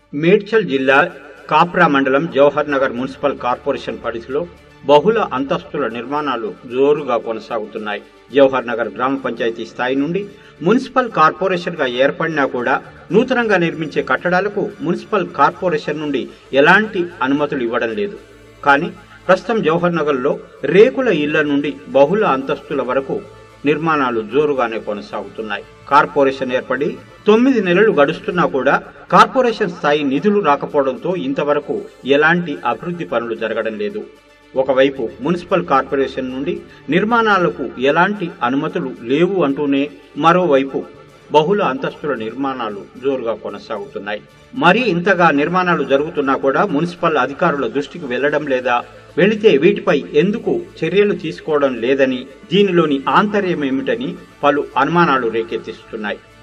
మేడ్చల్ జిల్లా కాప్రా మండలం Jawahar Nagar municipal corporation పరిధిలో బహుళ అంతస్తుల నిర్మాణాలు జోరుగా కొనసాగుతున్నాయి జవహర్ నగర్ గ్రామ పంచాయతీ స్థాయి నుండి మున్సిపల్ కార్పొరేషన్ గా ఏర్పడినా కూడా నూతనంగా నిర్మించే కట్టడాలకు మున్సిపల్ కార్పొరేషన్ నుండి ఎలాంటి అనుమతులు ఇవ్వడం లేదు కానీ ప్రస్తుతం జవహర్ నగర్ లో రేకుల ఇళ్ల నుండి బహుళ అంతస్తుల వరకు నిర్మాణాలు జోరుగానే కొనసాగుతున్నాయి కార్పొరేషన్ ఏర్పడి తొమ్మిది నెలలు గడుస్తున్నా కూడా కార్పొరేషన్ స్థాయి నిధులు రాకపోవడంతో ఇంతవరకు ఎలాంటి అభివృద్ధి పనులు జరగడం లేదు ఒకవైపు మున్సిపల్ కార్పొరేషన్ నుండి నిర్మాణాలకు ఎలాంటి అనుమతులు లేవు అంటూనే మరోవైపు బహుళ అంతస్తుల నిర్మాణాలు జోరుగా కొనసాగుతున్నాయి మరీ ఇంతగా నిర్మాణాలు జరుగుతున్నా కూడా మున్సిపల్ అధికారుల దృష్టికి వెళ్లడం లేదా వెళితే వీటిపై ఎందుకు చర్యలు తీసుకోవడం లేదని దీనిలోని ఆంతర్యం ఏమిటని పలు అనుమానాలు రేకెత్తిస్తున్నాయి